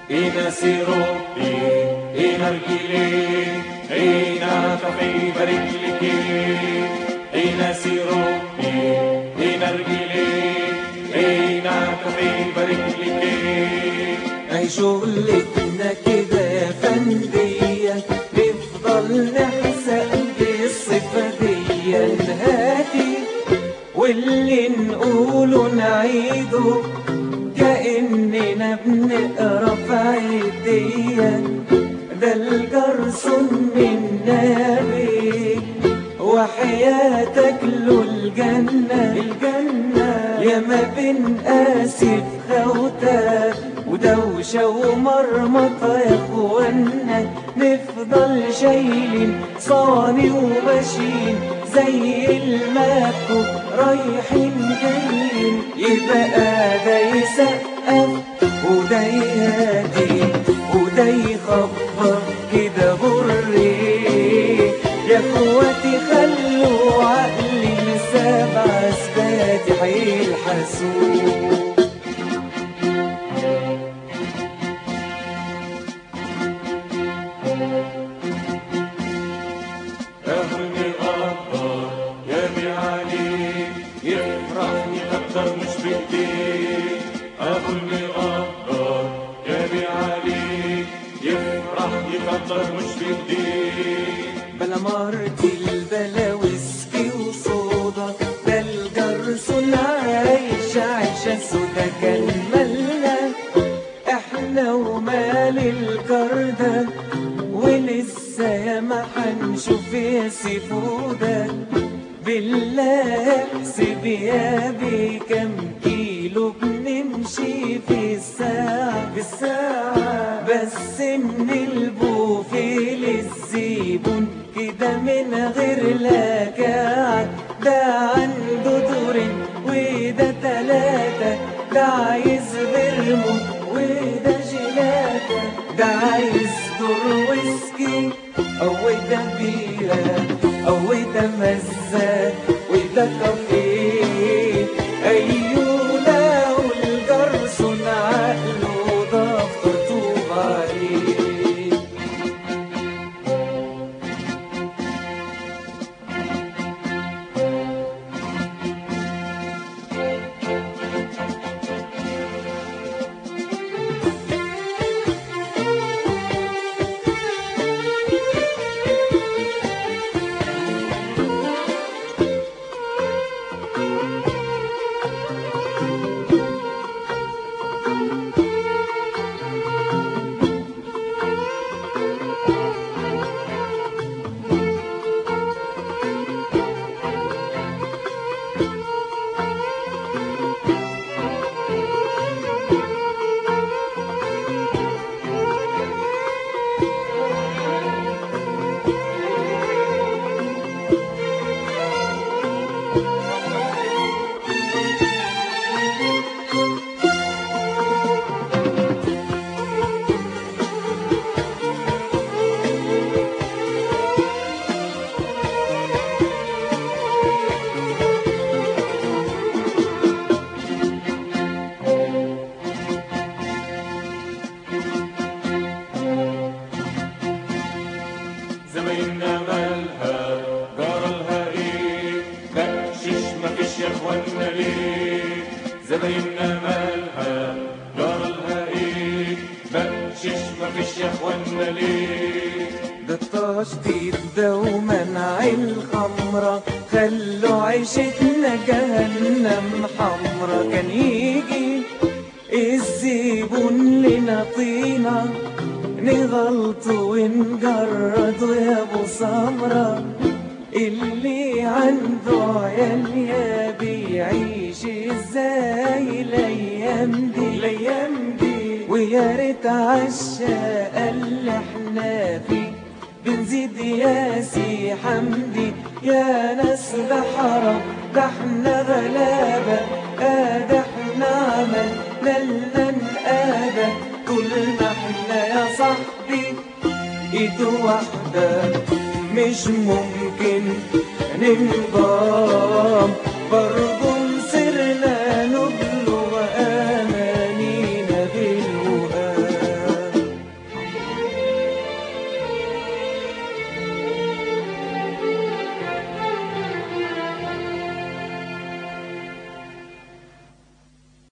הנה סירופי, הנה רגילי, הנה קפה ברקליקי, הנה סירופי, הנה רגילי, הנה קפה برجلك اي شغلتنا كده يا فندية نفضل نحزق بالصفة دي الهادي واللي نقوله نعيده كأننا بنقرا في عيدية ده الجرسون من نبي وحياتك له الجنة الجنة يا ما بين آسف خوتة ودوشة ومرمطة يا اخوانا نفضل شايلين صاني وماشيين زي المكو رايحين جايين يبقى ده يسقف وده يهدي وده يخبر كده بري يا اخواتي خلوا عقلي لسبع اثباتي هيلحسوه اهو اللي قدر يا بي عليك يفرح يقدر مش بايديك اهو اللي قدر يا بي عليك يفرح يقدر مش بايديك بلا مرتي البلا ويسكي وصودا ده الجرسون عايش عيشة سودا كان مالنا احنا ومال الجردة ولسه يا ما حنشوف يا سيفودا بالله احسب يا بي كم كيلو بنمشي في الساعة في الساعة بس من البوفيل الزيبون كده من غير لكاعة ده عنده دورين وده تلاتة ده عايز برمو وده جيلاتة ده عايز دور ويسكي أو ده بيرة أو ده مزة وده كافيه أيوه لو الجرسون عقله ضغط رطوب عليه زمايلنا مالها جرالها ايه بقشش مفيش يا اخوانا ليه زمايلنا مالها جرالها ايه بقشش مفيش يا اخوانا ليه ده التشطيب ده ومنع الخمرة خلوا عيشتنا جهنم حمرا كان يجي الزيبون لنا طينة نغلط ونجرد يا ابو سمرة اللي عنده عيال يا بيعيش ازاي الايام دي الايام دي ويا ريت عالشقة اللي احنا فيه بنزيد يا سي حمدي يا ناس ده حرام ده احنا غلابة اه ده احنا عملنا لنا نقابة طول ما احنا يا صاحبي ايد واحدة مش ممكن ننضام برضو